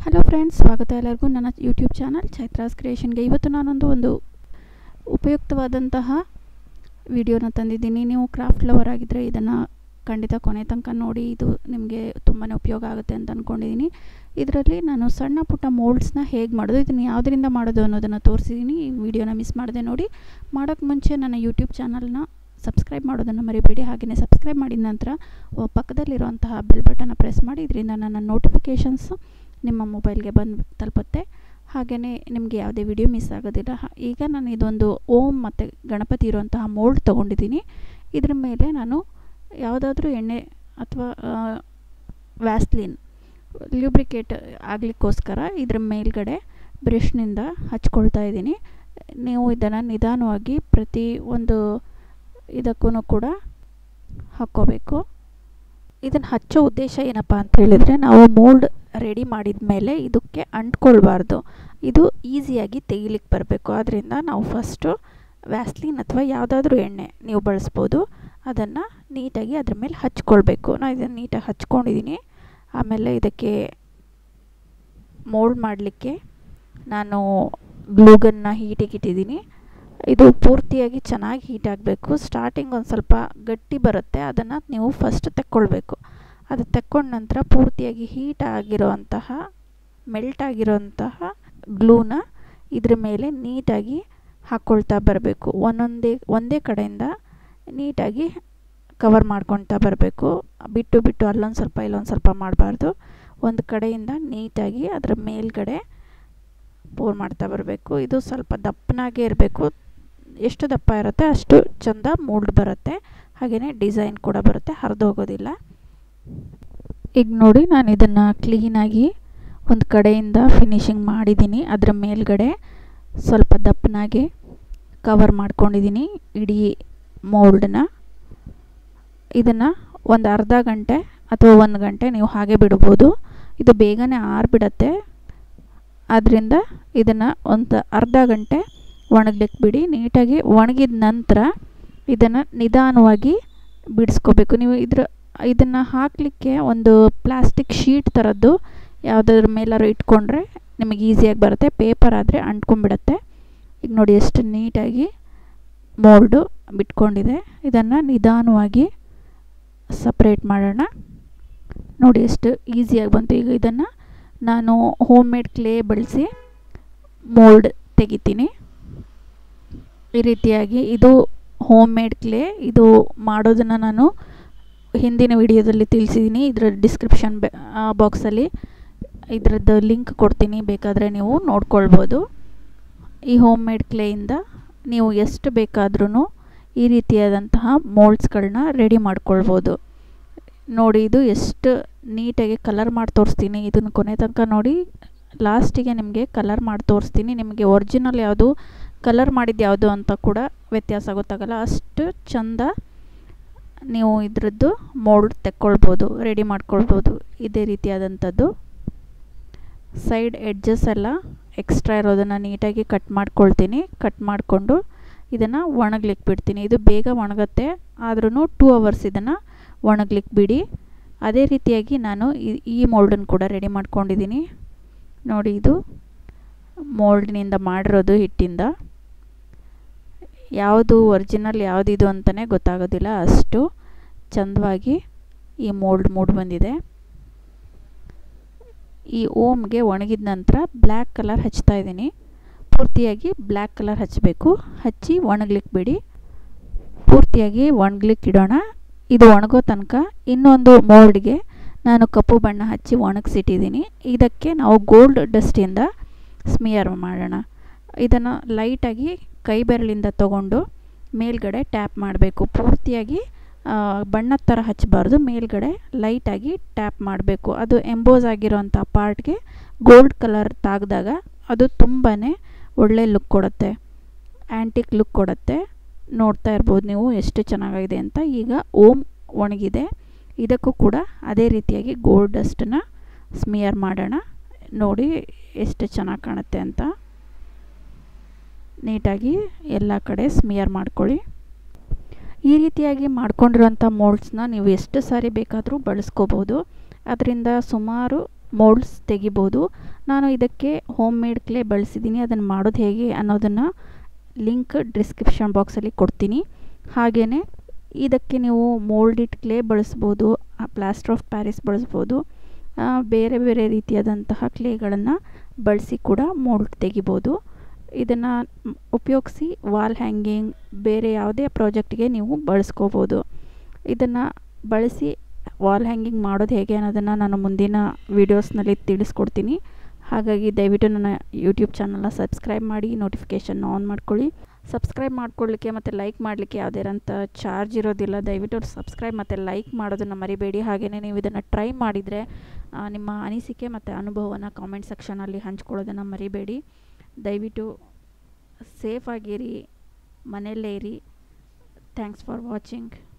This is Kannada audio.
ಹಲೋ ಫ್ರೆಂಡ್ಸ್ ಸ್ವಾಗತ ಎಲ್ಲರಿಗೂ ನನ್ನ ಯೂಟ್ಯೂಬ್ ಚಾನಲ್ ಚೈತ್ರಾಸ್ ಕ್ರಿಯೇಷನ್ಗೆ ಇವತ್ತು ನಾನೊಂದು ಒಂದು ಉಪಯುಕ್ತವಾದಂತಹ ವಿಡಿಯೋನ ತಂದಿದ್ದೀನಿ ನೀವು ಕ್ರಾಫ್ಟ್ ಲವರ್ ಆಗಿದ್ದರೆ ಇದನ್ನು ಖಂಡಿತ ಕೊನೆ ತನಕ ನೋಡಿ ಇದು ನಿಮಗೆ ತುಂಬಾ ಉಪಯೋಗ ಆಗುತ್ತೆ ಅಂತ ಅಂದ್ಕೊಂಡಿದ್ದೀನಿ ಇದರಲ್ಲಿ ನಾನು ಸಣ್ಣ ಪುಟ್ಟ ಮೋಲ್ಡ್ಸ್ನ ಹೇಗೆ ಮಾಡೋದು ಇದನ್ನು ಯಾವುದರಿಂದ ಮಾಡೋದು ಅನ್ನೋದನ್ನು ತೋರಿಸಿದ್ದೀನಿ ಈ ವಿಡಿಯೋನ ಮಿಸ್ ಮಾಡದೆ ನೋಡಿ ಮಾಡೋಕ್ಕೆ ಮುಂಚೆ ನನ್ನ ಯೂಟ್ಯೂಬ್ ಚಾನಲ್ನ ಸಬ್ಸ್ಕ್ರೈಬ್ ಮಾಡೋದನ್ನು ಮರಿಬೇಡಿ ಹಾಗೆಯೇ ಸಬ್ಸ್ಕ್ರೈಬ್ ಮಾಡಿದ ನಂತರ ಪಕ್ಕದಲ್ಲಿರುವಂತಹ ಬೆಲ್ ಬಟನ್ನ ಪ್ರೆಸ್ ಮಾಡಿ ಇದರಿಂದ ನನ್ನ ನೋಟಿಫಿಕೇಷನ್ಸ್ ನಿಮ್ಮ ಮೊಬೈಲ್ಗೆ ಬಂದು ತಲುಪುತ್ತೆ ಹಾಗೆಯೇ ನಿಮಗೆ ಯಾವುದೇ ವಿಡಿಯೋ ಮಿಸ್ ಆಗೋದಿಲ್ಲ ಈಗ ನಾನು ಇದೊಂದು ಓಮ್ ಮತ್ತು ಗಣಪತಿ ಇರುವಂತಹ ಮೋಲ್ಡ್ ತೊಗೊಂಡಿದ್ದೀನಿ ಇದ್ರ ಮೇಲೆ ನಾನು ಯಾವುದಾದ್ರೂ ಎಣ್ಣೆ ಅಥವಾ ವ್ಯಾಸ್ಲಿನ್ ಲ್ಯೂಬ್ರಿಕೇಟ್ ಆಗಲಿಕ್ಕೋಸ್ಕರ ಇದ್ರ ಮೇಲ್ಗಡೆ ಬ್ರಷ್ನಿಂದ ಹಚ್ಕೊಳ್ತಾ ಇದ್ದೀನಿ ನೀವು ಇದನ್ನು ನಿಧಾನವಾಗಿ ಪ್ರತಿ ಒಂದು ಇದಕ್ಕೂ ಕೂಡ ಹಾಕ್ಕೋಬೇಕು ಇದನ್ನು ಹಚ್ಚೋ ಉದ್ದೇಶ ಏನಪ್ಪ ಅಂತ ಹೇಳಿದರೆ ನಾವು ಮೋಲ್ಡ್ ರೆಡಿ ಮಾಡಿದ ಮೇಲೆ ಇದಕ್ಕೆ ಅಂಟ್ಕೊಳ್ಬಾರ್ದು ಇದು ಈಸಿಯಾಗಿ ತೆಗಿಲಿಕ್ಕೆ ಬರಬೇಕು ಆದ್ದರಿಂದ ನಾವು ಫಸ್ಟು ವ್ಯಾಸ್ಲಿನ್ ಅಥವಾ ಯಾವುದಾದ್ರೂ ಎಣ್ಣೆ ನೀವು ಬಳಸ್ಬೋದು ಅದನ್ನು ನೀಟಾಗಿ ಅದ್ರ ಮೇಲೆ ಹಚ್ಕೊಳ್ಬೇಕು ನಾನು ಇದನ್ನು ನೀಟಾಗಿ ಹಚ್ಕೊಂಡಿದ್ದೀನಿ ಆಮೇಲೆ ಇದಕ್ಕೆ ಮೋಲ್ಡ್ ಮಾಡಲಿಕ್ಕೆ ನಾನು ಗ್ಲೂಗನ್ನ ಹೀಟಿಗೆ ಇಟ್ಟಿದ್ದೀನಿ ಇದು ಪೂರ್ತಿಯಾಗಿ ಚೆನ್ನಾಗಿ ಹೀಟ್ ಆಗಬೇಕು ಸ್ಟಾರ್ಟಿಂಗ್ ಒಂದು ಸ್ವಲ್ಪ ಗಟ್ಟಿ ಬರುತ್ತೆ ಅದನ್ನು ನೀವು ಫಸ್ಟ್ ತೆಕ್ಕೊಳ್ಬೇಕು ಅದು ತೆಕ್ಕೊಂಡ ನಂತರ ಪೂರ್ತಿಯಾಗಿ ಹೀಟ್ ಆಗಿರೋವಂತಹ ಮೆಲ್ಟ್ ಆಗಿರೋಂತಹ ಗ್ಲೂನ ಇದ್ರ ಮೇಲೆ ನೀಟಾಗಿ ಹಾಕ್ಕೊಳ್ತಾ ಬರಬೇಕು ಒಂದೊಂದೇ ಒಂದೇ ಕಡೆಯಿಂದ ನೀಟಾಗಿ ಕವರ್ ಮಾಡ್ಕೊಳ್ತಾ ಬರಬೇಕು ಬಿಟ್ಟು ಬಿಟ್ಟು ಅಲ್ಲೊಂದು ಸ್ವಲ್ಪ ಇಲ್ಲೊಂದು ಸ್ವಲ್ಪ ಮಾಡಬಾರ್ದು ಒಂದು ಕಡೆಯಿಂದ ನೀಟಾಗಿ ಅದರ ಮೇಲ್ಗಡೆ ಪೋರ್ ಮಾಡ್ತಾ ಬರಬೇಕು ಇದು ಸ್ವಲ್ಪ ದಪ್ಪನಾಗೇ ಇರಬೇಕು ಎಷ್ಟು ದಪ್ಪ ಇರುತ್ತೆ ಅಷ್ಟು ಚೆಂದ ಮೋಲ್ಡ್ ಬರುತ್ತೆ ಹಾಗೆಯೇ ಡಿಸೈನ್ ಕೂಡ ಬರುತ್ತೆ ಹರಿದು ಹೋಗೋದಿಲ್ಲ ಈಗ ನೋಡಿ ನಾನು ಇದನ್ನು ಕ್ಲೀನಾಗಿ ಒಂದು ಕಡೆಯಿಂದ ಫಿನಿಶಿಂಗ್ ಮಾಡಿದ್ದೀನಿ ಅದರ ಮೇಲ್ಗಡೆ ಸ್ವಲ್ಪ ದಪ್ಪನಾಗಿ ಕವರ್ ಮಾಡ್ಕೊಂಡಿದ್ದೀನಿ ಇಡೀ ಮೋಲ್ಡನ್ನ ಇದನ್ನು ಒಂದು ಅರ್ಧ ಗಂಟೆ ಅಥವಾ ಒಂದು ಗಂಟೆ ನೀವು ಹಾಗೆ ಬಿಡ್ಬೋದು ಇದು ಬೇಗನೆ ಆರಿಬಿಡತ್ತೆ ಆದ್ದರಿಂದ ಇದನ್ನು ಒಂದು ಅರ್ಧ ಗಂಟೆ ಒಣಗ್ಲಿಕ್ಕೆ ಬಿಡಿ ನೀಟಾಗಿ ಒಣಗಿದ ನಂತರ ಇದನ್ನು ನಿಧಾನವಾಗಿ ಬಿಡಿಸ್ಕೋಬೇಕು ನೀವು ಇದ್ರ ಇದನ್ನು ಹಾಕಲಿಕ್ಕೆ ಒಂದು ಪ್ಲಾಸ್ಟಿಕ್ ಶೀಟ್ ಥರದ್ದು ಯಾವುದಾದ್ರ ಮೇಲಾರು ಇಟ್ಕೊಂಡ್ರೆ ನಿಮಗೆ ಈಸಿಯಾಗಿ ಬರುತ್ತೆ ಪೇಪರ್ ಆದರೆ ಅಂಟ್ಕೊಂಡ್ಬಿಡತ್ತೆ ಈಗ ನೋಡಿ ಎಷ್ಟು ನೀಟಾಗಿ ಮೋಲ್ಡು ಬಿಟ್ಕೊಂಡಿದೆ ಇದನ್ನು ನಿಧಾನವಾಗಿ ಸಪ್ರೇಟ್ ಮಾಡೋಣ ನೋಡಿ ಎಷ್ಟು ಈಸಿಯಾಗಿ ಬಂತು ಈಗ ಇದನ್ನು ನಾನು ಹೋಮ್ ಮೇಡ್ ಕ್ಲೇ ಬಳಸಿ ಮೋಲ್ಡ್ ತೆಗಿತೀನಿ ಈ ರೀತಿಯಾಗಿ ಇದು ಹೋಮ್ ಮೇಡ್ ಕ್ಲೇ ಇದು ಮಾಡೋದನ್ನು ನಾನು ಹಿಂದಿನ ವಿಡಿಯೋದಲ್ಲಿ ತಿಳಿಸಿದ್ದೀನಿ ಇದರ ಡಿಸ್ಕ್ರಿಪ್ಷನ್ ಬಾಕ್ಸಲ್ಲಿ ಇದರದ್ದು ಲಿಂಕ್ ಕೊಡ್ತೀನಿ ಬೇಕಾದರೆ ನೀವು ನೋಡ್ಕೊಳ್ಬೋದು ಈ ಹೋಮ್ ಮೇಡ್ ಕ್ಲೇಯಿಂದ ನೀವು ಎಷ್ಟು ಬೇಕಾದ್ರೂ ಈ ರೀತಿಯಾದಂತಹ ಮೋಲ್ಡ್ಸ್ಗಳನ್ನ ರೆಡಿ ಮಾಡ್ಕೊಳ್ಬೋದು ನೋಡಿ ಇದು ಎಷ್ಟು ನೀಟಾಗಿ ಕಲರ್ ಮಾಡಿ ತೋರಿಸ್ತೀನಿ ಇದನ್ನು ಕೊನೆ ತನಕ ನೋಡಿ ಲಾಸ್ಟಿಗೆ ನಿಮಗೆ ಕಲರ್ ಮಾಡಿ ತೋರಿಸ್ತೀನಿ ನಿಮಗೆ ಒರಿಜಿನಲ್ ಯಾವುದು ಕಲರ್ ಮಾಡಿದ್ದು ಯಾವುದು ಅಂತ ಕೂಡ ವ್ಯತ್ಯಾಸ ಗೊತ್ತಾಗಲ್ಲ ಅಷ್ಟು ಚಂದ ನೀವು ಇದರದ್ದು ಮೋಲ್ಡ್ ತೆಕ್ಕೊಳ್ಬೋದು ರೆಡಿ ಮಾಡ್ಕೊಳ್ಬೋದು ಇದೇ ರೀತಿಯಾದಂಥದ್ದು ಸೈಡ್ ಎಡ್ಜಸ್ ಎಲ್ಲ ಎಕ್ಸ್ಟ್ರಾ ಇರೋದನ್ನು ನೀಟಾಗಿ ಕಟ್ ಮಾಡ್ಕೊಳ್ತೀನಿ ಕಟ್ ಮಾಡಿಕೊಂಡು ಇದನ್ನು ಒಣಗ್ಲಿಕ್ಕೆ ಬಿಡ್ತೀನಿ ಇದು ಬೇಗ ಒಣಗುತ್ತೆ ಆದ್ರೂ ಟೂ ಅವರ್ಸ್ ಇದನ್ನು ಒಣಗ್ಲಿಕ್ಕೆ ಬಿಡಿ ಅದೇ ರೀತಿಯಾಗಿ ನಾನು ಈ ಮೋಲ್ಡನ್ನು ಕೂಡ ರೆಡಿ ಮಾಡ್ಕೊಂಡಿದ್ದೀನಿ ನೋಡಿ ಇದು ಮೋಲ್ಡ್ನಿಂದ ಮಾಡಿರೋದು ಹಿಟ್ಟಿಂದ ಯಾವುದು ಒರಿಜಿನಲ್ ಯಾವುದಿದು ಅಂತಲೇ ಗೊತ್ತಾಗೋದಿಲ್ಲ ಅಷ್ಟು ಚಂದವಾಗಿ ಈ ಮೋಲ್ಡ್ ಮೂಡ್ ಬಂದಿದೆ ಈ ಓಮ್ಗೆ ಒಣಗಿದ ನಂತರ ಬ್ಲ್ಯಾಕ್ ಕಲರ್ ಹಚ್ತಾ ಇದ್ದೀನಿ ಪೂರ್ತಿಯಾಗಿ ಬ್ಲ್ಯಾಕ್ ಕಲರ್ ಹಚ್ಚಬೇಕು ಹಚ್ಚಿ ಒಣಗ್ಲಿಕ್ಕೆ ಬಿಡಿ ಪೂರ್ತಿಯಾಗಿ ಒಣಗ್ಲಿಕ್ಕೆ ಇಡೋಣ ಇದು ಒಣಗೋ ತನಕ ಇನ್ನೊಂದು ಮೋಲ್ಡ್ಗೆ ನಾನು ಕಪ್ಪು ಬಣ್ಣ ಹಚ್ಚಿ ಒಣಗಿಸಿಟ್ಟಿದ್ದೀನಿ ಇದಕ್ಕೆ ನಾವು ಗೋಲ್ಡ್ ಡಸ್ಟಿಂದ ಸ್ಮಿಯರ್ ಮಾಡೋಣ ಇದನ್ನು ಲೈಟಾಗಿ ಕೈ ಬೆರಳಿಂದ ತಗೊಂಡು ಮೇಲ್ಗಡೆ ಟ್ಯಾಪ್ ಮಾಡಬೇಕು ಪೂರ್ತಿಯಾಗಿ ಬಣ್ಣದ ಥರ ಹಚ್ಚಬಾರ್ದು ಮೇಲ್ಗಡೆ ಲೈಟಾಗಿ ಟ್ಯಾಪ್ ಮಾಡಬೇಕು ಅದು ಎಂಬೋಸ್ ಆಗಿರೋಂಥ ಪಾರ್ಟ್ಗೆ ಗೋಲ್ಡ್ ಕಲರ್ ತಾಗಿದಾಗ ಅದು ತುಂಬಾ ಒಳ್ಳೆ ಲುಕ್ ಕೊಡುತ್ತೆ ಆ್ಯಂಟಿಕ್ ಲುಕ್ ಕೊಡುತ್ತೆ ನೋಡ್ತಾ ಇರ್ಬೋದು ನೀವು ಎಷ್ಟು ಚೆನ್ನಾಗಿದೆ ಅಂತ ಈಗ ಓಮ್ ಒಣಗಿದೆ ಇದಕ್ಕೂ ಕೂಡ ಅದೇ ರೀತಿಯಾಗಿ ಗೋಲ್ಡ್ ಡಸ್ಟನ್ನ ಸ್ಮಿಯರ್ ಮಾಡೋಣ ನೋಡಿ ಎಷ್ಟು ಚೆನ್ನಾಗಿ ಕಾಣುತ್ತೆ ಅಂತ ನೀಟಾಗಿ ಎಲ್ಲ ಕಡೆ ಸ್ಮಿಯರ್ ಮಾಡ್ಕೊಳ್ಳಿ ಈ ರೀತಿಯಾಗಿ ಮಾಡ್ಕೊಂಡಿರೋಂಥ ಮೋಲ್ಡ್ಸ್ನ ನೀವು ಎಷ್ಟು ಸಾರಿ ಬೇಕಾದರೂ ಬಳಸ್ಕೋಬೋದು ಅದರಿಂದ ಸುಮಾರು ಮೋಲ್ಡ್ಸ್ ತೆಗಿಬೋದು ನಾನು ಇದಕ್ಕೆ ಹೋಮ್ ಮೇಡ್ ಕ್ಲೇ ಬಳಸಿದ್ದೀನಿ ಅದನ್ನು ಮಾಡೋದು ಹೇಗೆ ಅನ್ನೋದನ್ನು ಲಿಂಕ್ ಡಿಸ್ಕ್ರಿಪ್ಷನ್ ಬಾಕ್ಸಲ್ಲಿ ಕೊಡ್ತೀನಿ ಹಾಗೆಯೇ ಇದಕ್ಕೆ ನೀವು ಮೋಲ್ಡಿಡ್ ಕ್ಲೇ ಬಳಸ್ಬೋದು ಪ್ಲಾಸ್ಟರ್ ಆಫ್ ಪ್ಯಾರಿಸ್ ಬಳಸ್ಬೋದು ಬೇರೆ ಬೇರೆ ರೀತಿಯಾದಂತಹ ಕ್ಲೇಗಳನ್ನು ಬಳಸಿ ಕೂಡ ಮೋಲ್ಡ್ ತೆಗಿಬೋದು ಇದನ್ನು ಉಪಯೋಗಿಸಿ ವಾಲ್ ಹ್ಯಾಂಗಿಂಗ್ ಬೇರೆ ಯಾವುದೇ ಪ್ರಾಜೆಕ್ಟ್ಗೆ ನೀವು ಬಳಸ್ಕೋಬೋದು ಇದನ್ನು ಬಳಸಿ ವಾಲ್ ಹ್ಯಾಂಗಿಂಗ್ ಮಾಡೋದು ಹೇಗೆ ಅನ್ನೋದನ್ನು ನಾನು ಮುಂದಿನ ವೀಡಿಯೋಸ್ನಲ್ಲಿ ತಿಳಿಸ್ಕೊಡ್ತೀನಿ ಹಾಗಾಗಿ ದಯವಿಟ್ಟು ನನ್ನ ಯೂಟ್ಯೂಬ್ ಚಾನಲ್ನ ಸಬ್ಸ್ಕ್ರೈಬ್ ಮಾಡಿ ನೋಟಿಫಿಕೇಷನ್ ಆನ್ ಮಾಡ್ಕೊಳ್ಳಿ ಸಬ್ಸ್ಕ್ರೈಬ್ ಮಾಡ್ಕೊಳ್ಳಿಕ್ಕೆ ಮತ್ತು ಲೈಕ್ ಮಾಡಲಿಕ್ಕೆ ಯಾವುದೇ ಅಂತ ಚಾರ್ಜ್ ಇರೋದಿಲ್ಲ ದಯವಿಟ್ಟು ಸಬ್ಸ್ಕ್ರೈಬ್ ಮತ್ತು ಲೈಕ್ ಮಾಡೋದನ್ನು ಮರಿಬೇಡಿ ಹಾಗೆಯೇ ನೀವು ಇದನ್ನು ಟ್ರೈ ಮಾಡಿದರೆ ನಿಮ್ಮ ಅನಿಸಿಕೆ ಮತ್ತು ಅನುಭವವನ್ನು ಕಾಮೆಂಟ್ ಸೆಕ್ಷನಲ್ಲಿ ಹಂಚ್ಕೊಳ್ಳೋದನ್ನು ಮರಿಬೇಡಿ ದಯವಿಟ್ಟು ಸೇಫಾಗಿರಿ ಮನೆಯಲ್ಲೇ ಇರಿ ಥ್ಯಾಂಕ್ಸ್ ಫಾರ್ ವಾಚಿಂಗ್